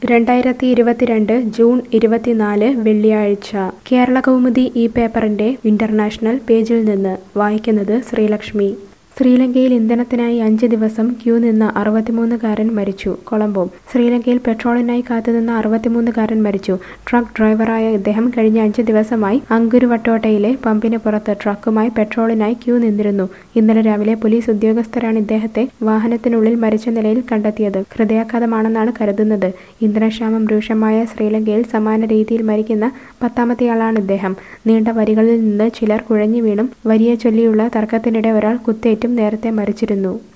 രണ്ടായിരത്തി ഇരുപത്തിരണ്ട് ജൂൺ ഇരുപത്തിനാല് വെള്ളിയാഴ്ച കേരള കൗമുദി ഈ പേപ്പറിന്റെ ഇന്റർനാഷണൽ പേജിൽ നിന്ന് വായിക്കുന്നത് ശ്രീലക്ഷ്മി ശ്രീലങ്കയിൽ ഇന്ധനത്തിനായി അഞ്ച് ദിവസം ക്യൂ നിന്ന അറുപത്തിമൂന്നുകാരൻ മരിച്ചു കൊളംബോ ശ്രീലങ്കയിൽ പെട്രോളിനായി കാത്തുനിന്ന അറുപത്തിമൂന്നുകാരൻ മരിച്ചു ട്രക്ക് ഡ്രൈവറായ ഇദ്ദേഹം കഴിഞ്ഞ അഞ്ച് ദിവസമായി അങ്കുരുവട്ടോട്ടയിലെ പമ്പിന് പുറത്ത് ട്രക്കുമായി പെട്രോളിനായി ക്യൂ നിന്നിരുന്നു ഇന്നലെ രാവിലെ പോലീസ് ഉദ്യോഗസ്ഥരാണ് ഇദ്ദേഹത്തെ വാഹനത്തിനുള്ളിൽ മരിച്ച നിലയിൽ കണ്ടെത്തിയത് ഹൃദയാഘാതമാണെന്നാണ് കരുതുന്നത് ഇന്ധനക്ഷാമം രൂക്ഷമായ ശ്രീലങ്കയിൽ സമാന രീതിയിൽ മരിക്കുന്ന പത്താമത്തെയാളാണ് ഇദ്ദേഹം നീണ്ട വരികളിൽ നിന്ന് ചിലർ കുഴഞ്ഞു വീണും വരിയെ ചൊല്ലിയുള്ള തർക്കത്തിനിടെ ഒരാൾ കുത്തേറ്റും നേരത്തെ മരിച്ചിരുന്നു